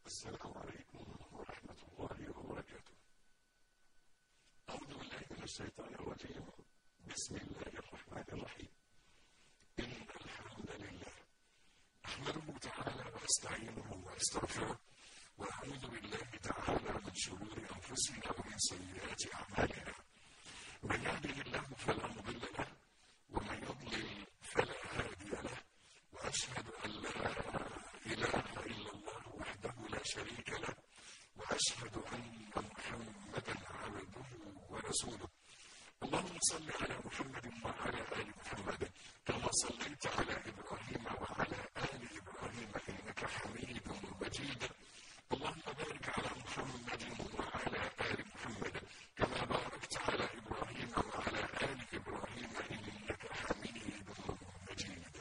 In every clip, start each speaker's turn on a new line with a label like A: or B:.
A: السلام عليكم ورحمة الله وبركاته أعوذ بالله من الشيطان الرجيم بسم الله الرحمن الرحيم إن الحمد لله أحمده تعالى وأستعينه وأستغفره وأعوذ بالله تعالى من شرور أنفسنا ومن سيئات أعمالنا من يهده الله فلا مضل له ومن يضلل فلا هادي له وأشهد أن لا إله إلا الله وحده لا شريك له وأشهد أن محمدا عبده ورسوله اللهم صل على محمد وعلى آل محمد كما صليت على إبراهيم وعلى آل إبراهيم إنك حميد مجيد اللهم بارك على محمد وعلى آل محمد كما باركت على إبراهيم وعلى آل إبراهيم إنك حميد مجيد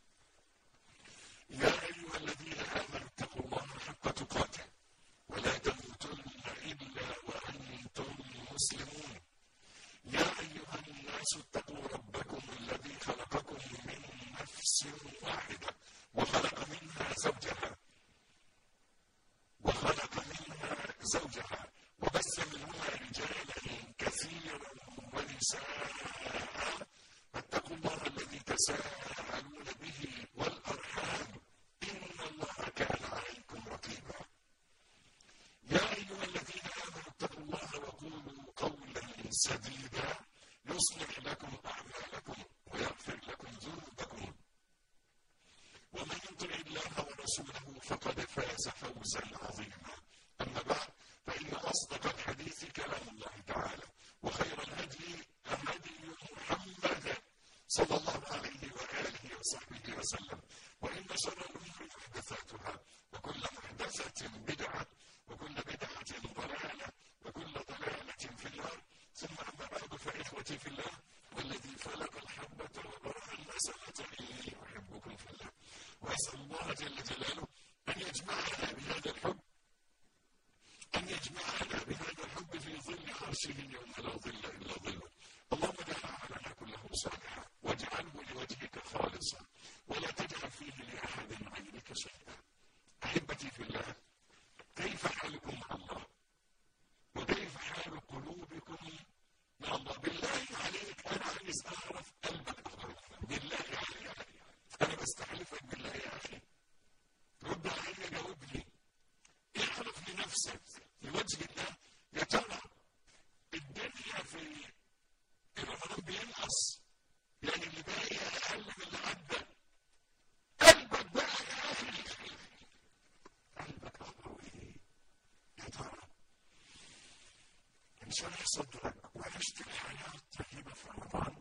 A: يا أيها الذين آمنوا اتقوا الله حق تقاته ولا تموتن إلا وأنتم مسلمون يا أيها الناس اتقوا ربكم الذي خلقكم من نفس واحدة وخلق منها زوجها وخلق منها زوجها وبث منهما رجالا كثيرا ونساء فاتقوا الله الذي تساءلون به والأرحام إن الله كان عليكم رقيبا يا أيها الذين آمنوا اتقوا الله وقولوا قولا سديدا يصلح لكم أعمالكم ويغفر لكم ذنوبكم ومن يطع الله ورسوله فقد فاز فوزا عظيما أما بعد فإن أصدق الحديث كلام الله تعالى وخير الهدي هدي محمد صلى الله عليه وآله وصحبه وسلم وإن شر الأمور محدثاتها وكل محدثة بدعة وكل بدعة ضلالة وكل ضلالة في النار ثم أما بعد فإخوتي في الله والذي فلق الحبة وبرأ النسمة إني أحبكم في الله وأسأل الله جل جلاله أن يجمعنا بهذا الحب أن يجمعنا بهذا الحب في ظل عرشه يوم لا ظل إلا ظله اللهم اجعل عملنا كله صالحا واجعله لوجهك خالصا ولا تجعل فيه لأحد غيرك شيئا أحبتي في الله كيف حالكم مع الله وكيف حال قلوبكم مع الله بالله عليك أنا عايز أعرف قلبك أخباره بالله عليك أنا بستحلفك بالله يا أخي رد علي جاوبني اعرف لنفسك لوجه الله يا ترى الدنيا في رمضان بينقص يعني اللي باقي أقل من اللي عدى قلبك بقى يا أخي قلبك أخباره إيه يا ترى انشرح صدرك وعشت الحياة الطيبة في رمضان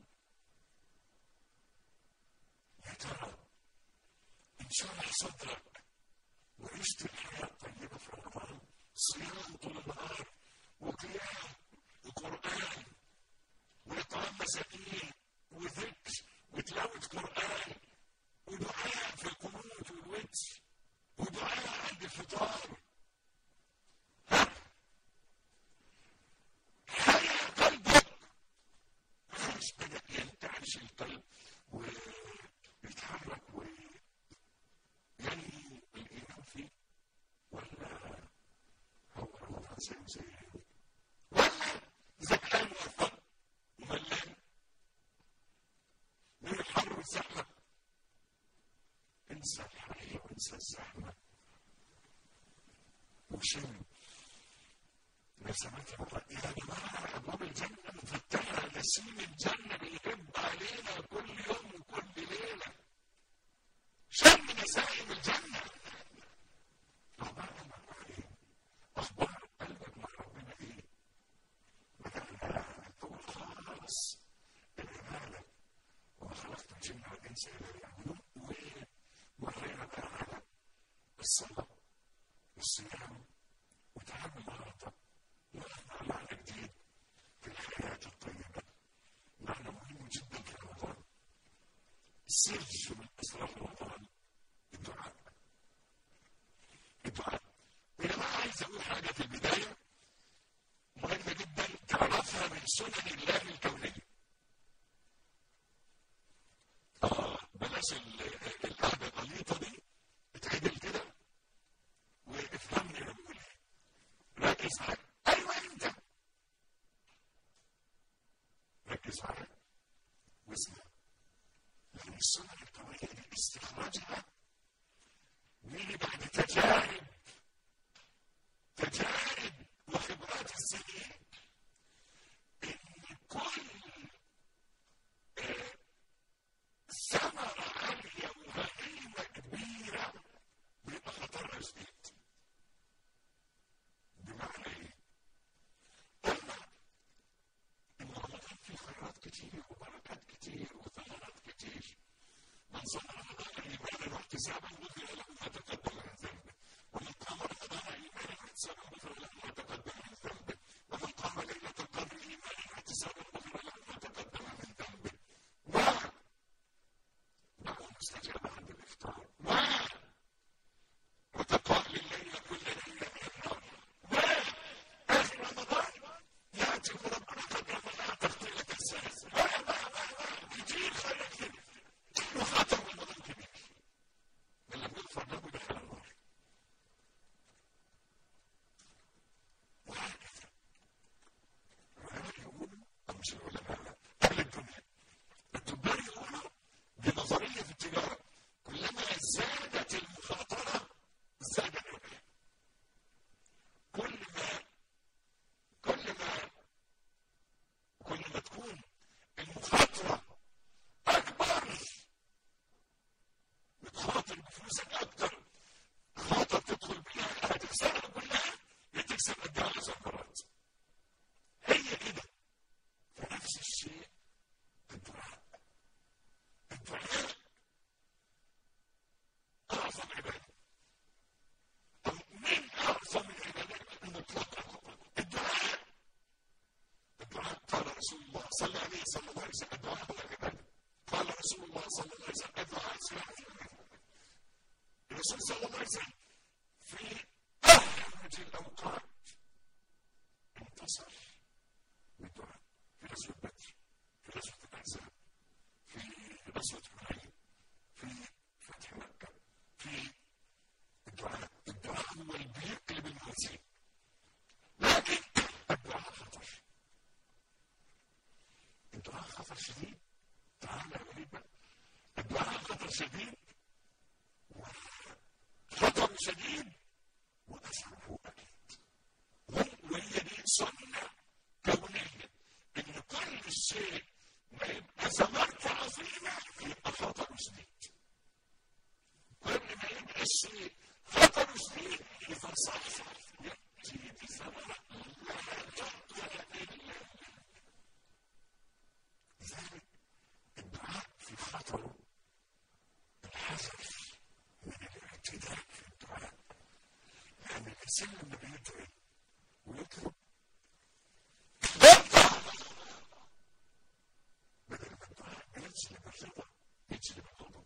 A: يا ترى انشرح صدرك وعشت الحياة الطيبة في رمضان صيام طول النهار وقيام وقرآن وإطعام مساكين وذكر وتلاوة قرآن ودعاء في القنوت والوتر ودعاء عند الفطار ها حيا قلبك خلاص بدأ ينتعش القلب ويتحرك وينمو الإيمان فيه ولا هو رمضان زي زي ولا زكان وفق وملان من الحر والزحمة انسى الحر وانسى الزحمة وشم لو سمعت مرة يا جماعة أبواب الجنة مفتحة نسيم الجنة بيهب علينا كل يوم وكل ليلة شم نسائم الجنة أخبار قلبك إيه؟ أخبار قلبك مع ربنا إيه؟ بدأنا نقول خلاص العبادة وما خلقت الجن والإنس إلا ليعبدون ومرينا بقى على الصلاة والصيام وتعامل النهارده ونحن معنى جديد في الحياة الطيبة معنى مهم جدا في رمضان سر من أسرار رمضان الدعاء الدعاء وأنا عايز أقول حاجة في البداية مهمة جدا تعرفها من سنن الله الكونية آه بلاش القعدة الغليطة دي اتعدل كده وافهمني ركز معايا ايوه انت ركز معايا واسمع لان السنه القويه دي استخراجها بيجي بعد تجارب تجارب وخبرات السنين ان كل ثمرة عالية وغنيمة كبيرة بيبقى خطرها شديد. بمعنى ايه؟ قلنا ان رمضان فيه خيرات كتير وبركات كتير وثمرات كتير. من صام رمضان ايمانا واحتسابا غفر له ما تقدم من ذنبه. ومن قام رمضان ايمانا واحتسابا غفر له ما تقدم من ذنبه. ومن قام ليلة القدر ايمانا واحتسابا غفر له ما تقدم من ذنبه. و له مستجاب عند الافطار و وتقال الليل كل ليله من النار و اخر رمضان ياتي ربنا قد رفع تغطيه السنه و و و كتير خير كتير وخاتم رمضان كبير من لم يغفر له دخل النار وهكذا العلماء يقولوا او مش العلماء اهل الدنيا التجار يقولوا بنظريه في التجاره كلما زادت المخاطره زاد الربح كل ما كل ما كل ما تكون المخاطره اكبر بتخاطر بفلوسك اكتر خاطر تدخل بيها هتكسبها كلها يا تكسب قدها عشر مرات هي كده فنفس الشيء الدعاء الدعاء أعظم عبادة أو من أعظم العبادات المطلقة الدعاء الدعاء قال رسول الله صلى عليه صلى الله عليه وسلم الدعاء هو العبادة قال رسول الله صلى الله عليه وسلم الدعاء سلاح الرسول صلى الله عليه وسلم في أحرج الأوقات انتصر بالدعاء في غزوة بدر في غزوة الأحزاب في غزوة حنين في فتح مكة في الدعاء الدعاء هو اللي بيقلب الموازين لكن الدعاء خطر الدعاء خطر شديد تعالى قريبا الدعاء خطر شديد خطر شديد وأثره أكيد وهي دي سنة كونية إن كل شيء ما يبقى ثمرته عظيمة يبقى خطر شديد. كل ما يبقى الشيء خطر شديد يبقى صح صح يأتي بثمرة لا تقدر إلا لذلك الدعاء في خطره الحذر من الاعتداء في الدعاء يعني الإنسان لما بيدعي ويطلب بدل ما الدعاء بيجلب الرضا يجلب الغضب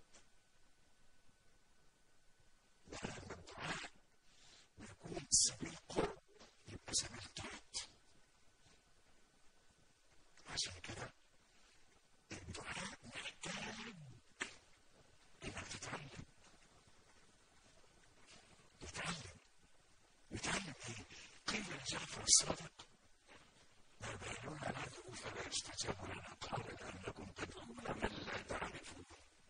A: لما الدعاء بيكون سبيل قرب يبقى سبيل طاعة عشان كده الدعاء محتاج انك تتعلم تتعلم يتعلم ايه؟ قيل لجعفر الصادق ما بالنا ندعو فلا يستجاب لنا قال لانكم تدعون من لا تعرفون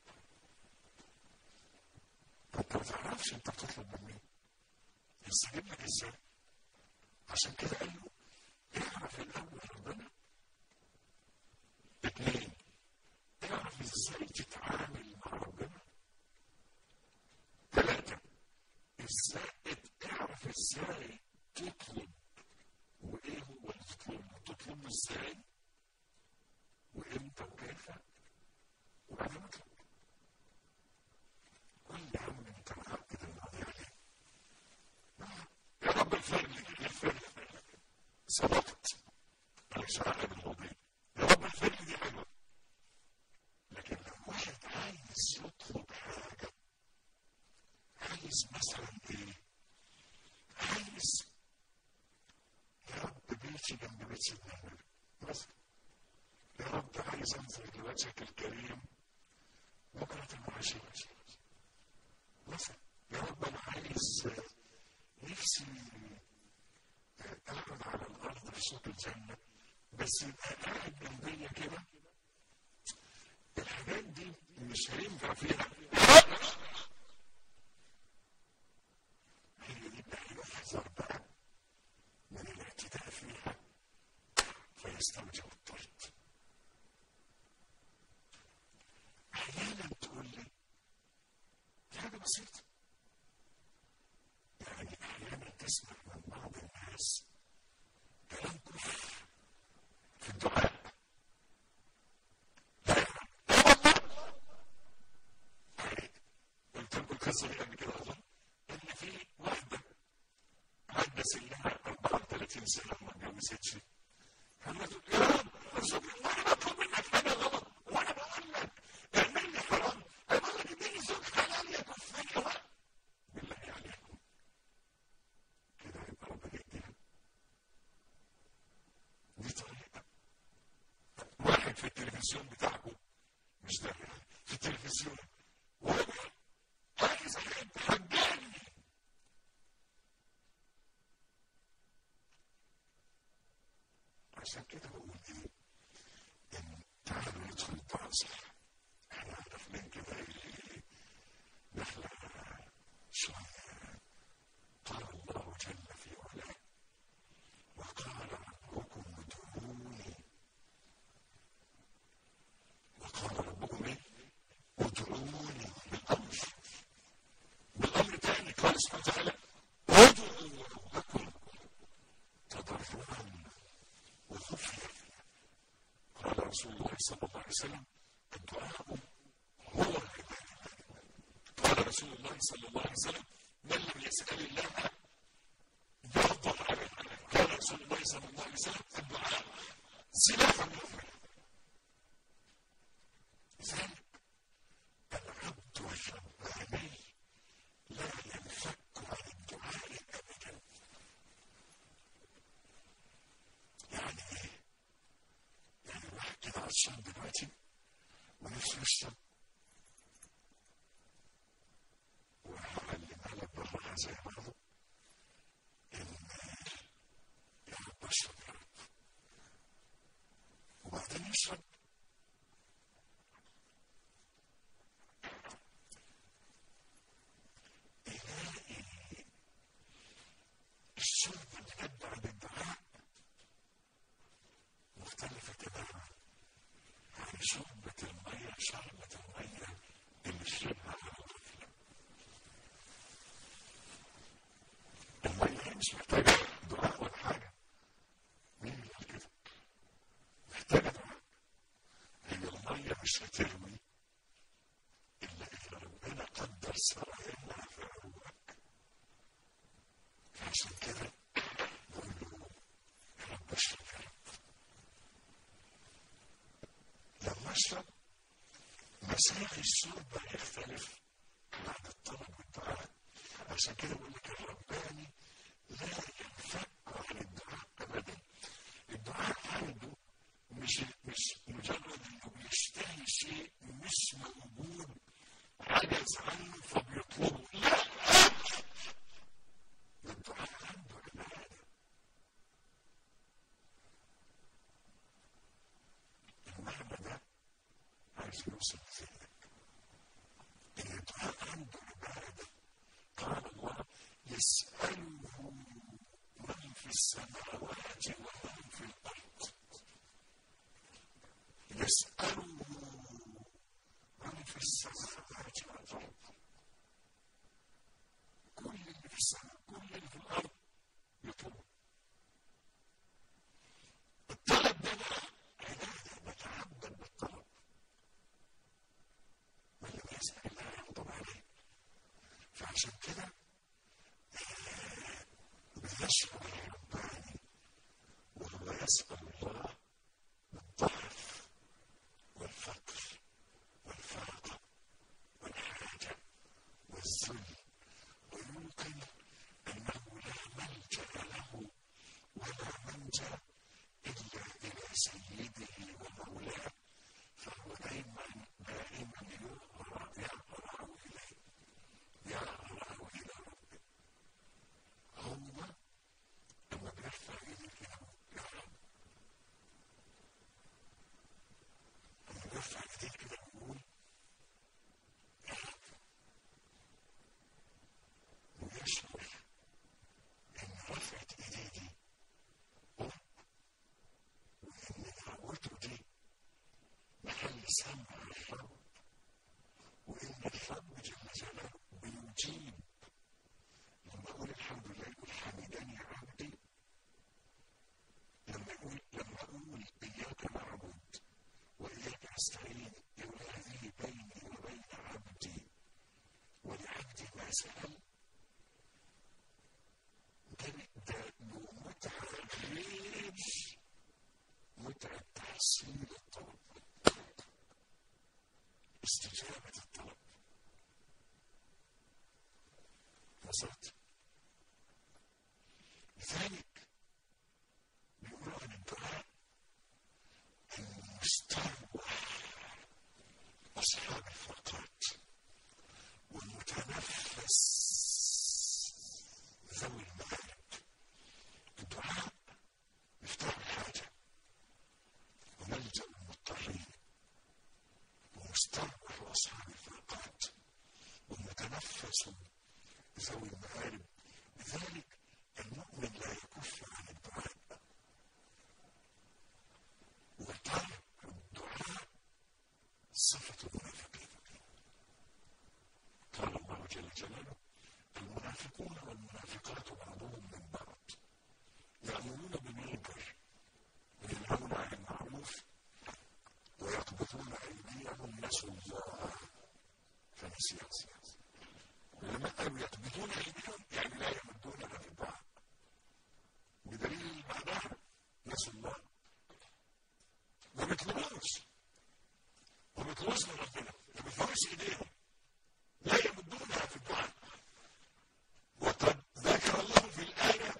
A: انت ما تعرفش انت بتطلب من مين يستجيب لك ازاي عشان كده قال له اعرف الاول ربنا اثنين اعرف ازاي تتعامل مع ربنا ثلاثة ازاي اعرف ازاي تطلب وايه هو اللي تطلبه تطلبه ازاي وامتى وكيف وبعدين اطلب كل عم انت معقد المواضيع دي يا رب اغفر لي اغفر لي صدقت انا مش عارف المواضيع يا رب اغفر لي دي حلوه لكن لو واحد عايز يطلب حاجه عايز مثلا ايه عايز يا رب بيتي جنب بيت سيدنا النبي مثلا يا رب عايز انظر لوجهك الكريم بكرة وعشية مثلا يا رب انا عايز نفسي صوت الجنة بس يبقى قاعد جنبيا كده الحاجات دي مش هينفع فيها هي دي بقى يحذر بقى من الاعتداء فيها فيستوجب الطرد احيانا تقول لي دي حاجه بسيطه يعني احيانا تسمع من بعض الناس كلام كفر في الدعاء لا لا والله يعني قلت لكم القصه دي قبل كده اظن ان في واحده عدى سنها 34 سنه وما اتجوزتش فقالت يا رب ارزقني وانا بطلب منك حاجه غلط وانا بقول لك اعمل لي حرام انا بقول لك اديني زوج حلال يكفيني وقت بالله عليكم كده يبقى ربنا يديها دي طريقه واحد في التلفزيون بتاعكم مش ده يعني في التلفزيون وانا عايز احب حجاني عشان كده بقول ايه ان تعالوا ندخل الدعاء صح احنا داخلين كده ايه داخله شويه قال الله جل في علاه وقال ربكم ادعوني وقال ربكم ايه ادعوني بالامر بالامر تاني قال سبحانه وتعالى ادعوا ربكم تضرعا وخفيا قال رسول الله صلى الله عليه وسلم الدعاء هو العباده قال رسول الله صلى الله عليه وسلم من لم يسال الله يغضب عليه قال رسول الله صلى الله عليه وسلم الدعاء سلاح المؤمن لذلك العبد الرباني لا ينفك عن الدعاء ابدا يعني ايه؟ يعني الواحد كده عطشان دلوقتي ونفسه يشرب وهعلمها لك بالراحه زي بعضه ان يا رب اشرب يا رب وبعدين يشرب يلاقي الشرب بجد عن الدعاء مختلفة تماما عن شربة المية شربة المية اللي شربها على الغفلة المية مش محتاجة دعاء ولا حاجة مين اللي قال كده؟ محتاجة دعاء هي المية مش هتروي إلا إذا ربنا قدر سرعانها في عروقك فعشان كده بقول له يا رب اشرب يا رب لما اشرب مساحي الشرب هيختلف بعد الطلب والدعاء عشان كده بقول لك الرباني لا ينفك عن الدعاء ابدا الدعاء عنده مش مش مجرد انه بيشتهي شيء مش موجود عجز عنه فبيطلبه لا ده الدعاء عنده عباده المعنى ده عايز يوصل لذهنك ان الدعاء عنده عباده قال الله يسأله من في السماوات ومن في الأرض يسأله من في السماوات والأرض كل اللي في السماء كل اللي في الأرض يطلب الطلب ده بقى عبادة نتعبد بالطلب من لم يسأل الله يغضب عليه فعشان كده بيشعر الرباني وهو يسأل الله بالضعف والفقر والفاقة والحاجة والذل ويمكن أنه لا ملجأ له ولا منجا إلا إلى سيده ومولاه فهو دائما دائما يغرى يغرى إليه يغرى إلى ربه هو لما بيرفع إيديه كده يا رب سمع الرب وإن الرب جل جلاله بيجيب لما أقول الحمد لله يقول حمدني عبدي لما أقول لما أقول إياك نعبد وإياك نستعين يقول هذه بيني وبين عبدي ولعبدي ما سأل ده ده له متعة غير متعة تحصيل الطلب استجابة الطلب وصلت لذلك بيقولوا عن الدعاء المستروح أصحاب الفرقات والمتنفس ذوي المعارف الدعاء مفتاح الحاجة وملجأ المضطرين ومستروح أصحاب الفرقات والمتنفس ذوي المآرب لذلك المؤمن لا يكف عن الدعاء وترك الدعاء صفة المنافقين قال الله جل جلاله المنافقون والمنافقات بعضهم من بعض يأمرون بالمنكر وينهون عن المعروف ويقبضون أيديهم نسوا الله فنسيهم لما قالوا يقبضون أيديهم يعني لا يمدونها في الدعاء بدليل بعدها نسوا الله ما بيطلبوش ما بيطلبوش من ربنا ما بيرفعوش ايديهم لا يمدونها في الدعاء وقد ذكر الله في الآية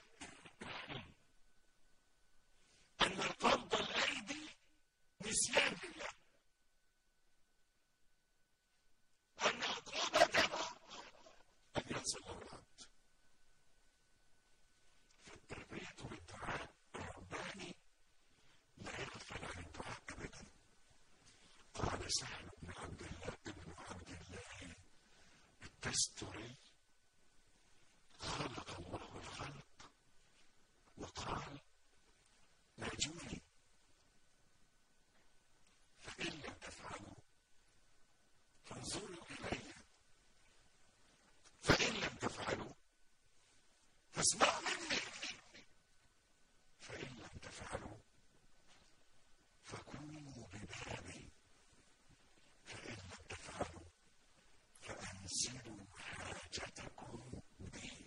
A: أن قبض الأيدي نسيان لله أن عقوبتها أن ينسى الله العبد فالتربية بالدعاء الرباني لا يغفل عن الدعاء أبدا قال سهل بن عبد الله ابن عبد الله التستري خلق الله الخلق وقال ناجوني فإن لم تفعلوا فانظروا إلي فإن لم تفعلوا فاسمعوا مني فإن لم تفعلوا فكونوا ببابي فإن لم تفعلوا فأنزلوا حاجتكم بي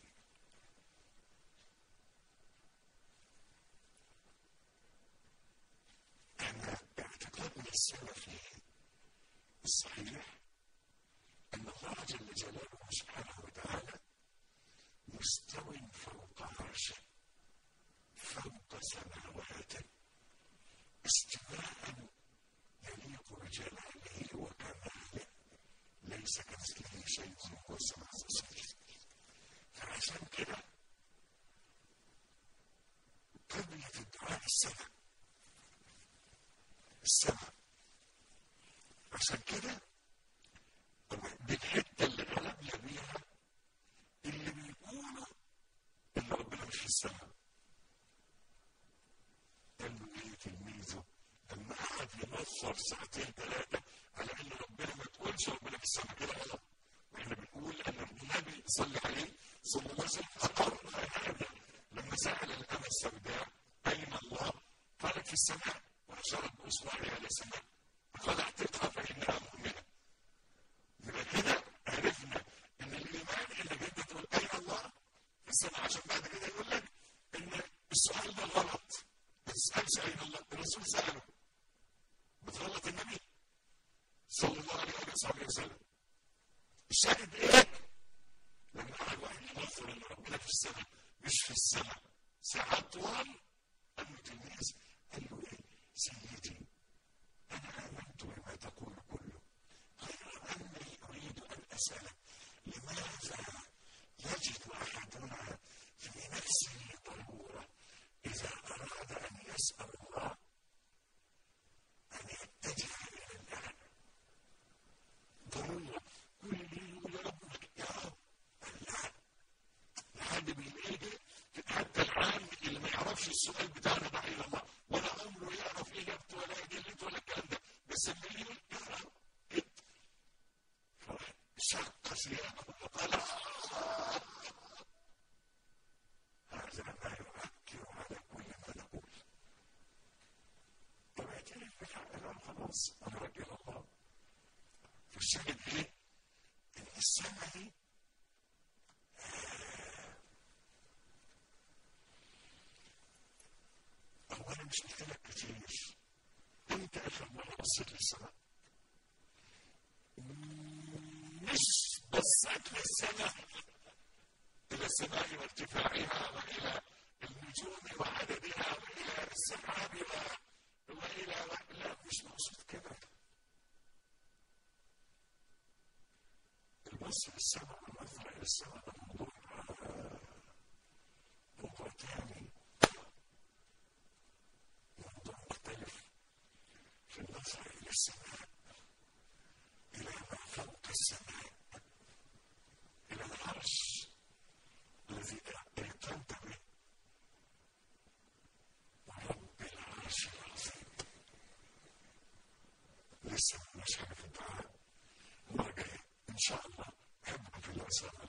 A: أنا اعتقادنا السلفي الصحيح أن الله جل جلاله سبحانه وتعالى مستو فوق عرشه فوق سماواته استواء يليق بجلاله وكماله ليس كمثله شيء وهو السميع البصير فعشان كده قبلة الدعاء السمع السمع عشان كده دي الحتة اللي غلبنا بيها اللي بيقولوا ان ربنا مش في السماء قال له ايه تلميذه لما قعد ينصر ساعتين ثلاثة على ان ربنا ما تقولش ربنا في السماء كده غلط واحنا بنقول ان النبي صلى عليه صلى الله عليه وسلم اقر هذا لما سأل الأمة السوداء أين الله؟ قالت في السماء وأشارت بإصبعها إلى السماء فقال اعتقها فإنها مؤمنة يبقى كده عرفنا ان الايمان انك انت تقول اين الله في السماء عشان بعد كده يقول لك ان السؤال ده غلط ما تسالش اين الله الرسول ساله بتغلط النبي صلى الله عليه وصحبه وسلم الشاهد ايه؟ لما قعد واحد ينظر ان ربنا في السماء مش في السماء ساعات طوال قال له تلميذ قال له ايه؟ سيدي انا امنت بما تقول كله غير أني أريد أن أسألك لماذا يجد أحدنا في نفسه ضرورة إذا أراد أن يسأل الله أن يتجه إلى الله ضرورة كل اللي يقول يا رب يا رب لا لحد بالإيدي حتى العام اللي ما يعرفش السؤال بتاعنا ده إلى الله ولا عمره يعرف إجابته ولا أدلته ولا الكلام ده بس اللي يقول يا خلاص أمرك إلى الله فالشاهد إيه؟ إن السنة دي هو أنا مش محتاج كتير أنت آخر مرة بصيت للسماء مش بصيت للسماء إلى السماء وارتفاعها وإلى النجوم وعددها وإلى السحاب وإلى لا مش مقصود كده البص للسماء والنظر إلى السماء ده موضوع موضوع تاني موضوع مختلف في النظر إلى السماء إلى ما فوق السماء إلى العرش الذي اعتنت به ورب العرش العظيم لسه ما في الدعاء المرة الجاية إن شاء الله أحبكم في الله